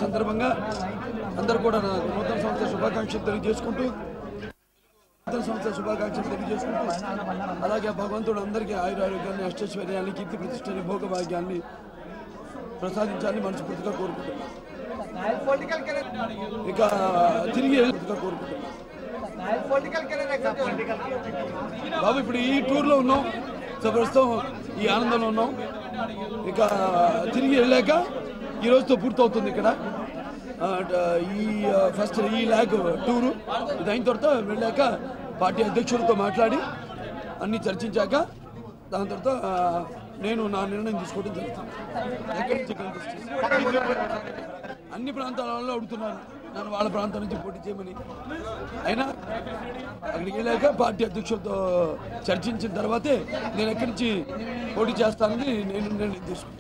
సందర్భంగా అందరూ కూడా నా నూతన సంవత్సర శుభాకాంక్షలు తెలియజేసుకుంటూ నూతన సంవత్సర శుభాకాంక్షలు తెలియజేసుకుంటూ అలాగే భగవంతుడు అందరికీ ఆయురారోగ్యాన్ని అష్టైశ్వర్యాన్ని కీర్తి ప్రతిష్టని భోగభాగ్యాన్ని ప్రసాదించాలని మనస్ఫూర్తిగా కోరుకుంటున్నాను ఇక తిరిగి వెళ్ళిగా కోరుకుంటున్నాను బాబు ఇప్పుడు ఈ టూర్లో ఉన్నాం సో ప్రస్తుతం ఈ ఆనందంలో ఉన్నాం ఇక తిరిగి వెళ్ళాక ఈ రోజుతో పూర్తవుతుంది ఇక్కడ ఆ, ట- ఈ ఆ, ఫస్ట్ ఈ ల్యాగ్ టూరు ఇది అయిన తర్వాత వెళ్ళాక పార్టీ అధ్యక్షులతో మాట్లాడి అన్ని చర్చించాక దాని తర్వాత ఆ, నేను నా నిర్ణయం తీసుకోవడం జరుగుతుంది ఎక్కడి నుంచి contest చేస్తాను? అన్ని ప్రాంతాలలో అడుగుతున్నారు నన్ను వాళ్ళ ప్రాంతం నుంచి పోటీ చేయమని అయినా అక్కడికి వెళ్ళాక పార్టీ అధ్యక్షులతో చర్చించిన తర్వాతే నేను ఎక్కడి నుంచి పోటీ చేస్తానని నేను నిర్ణయం తీసుకున్నాను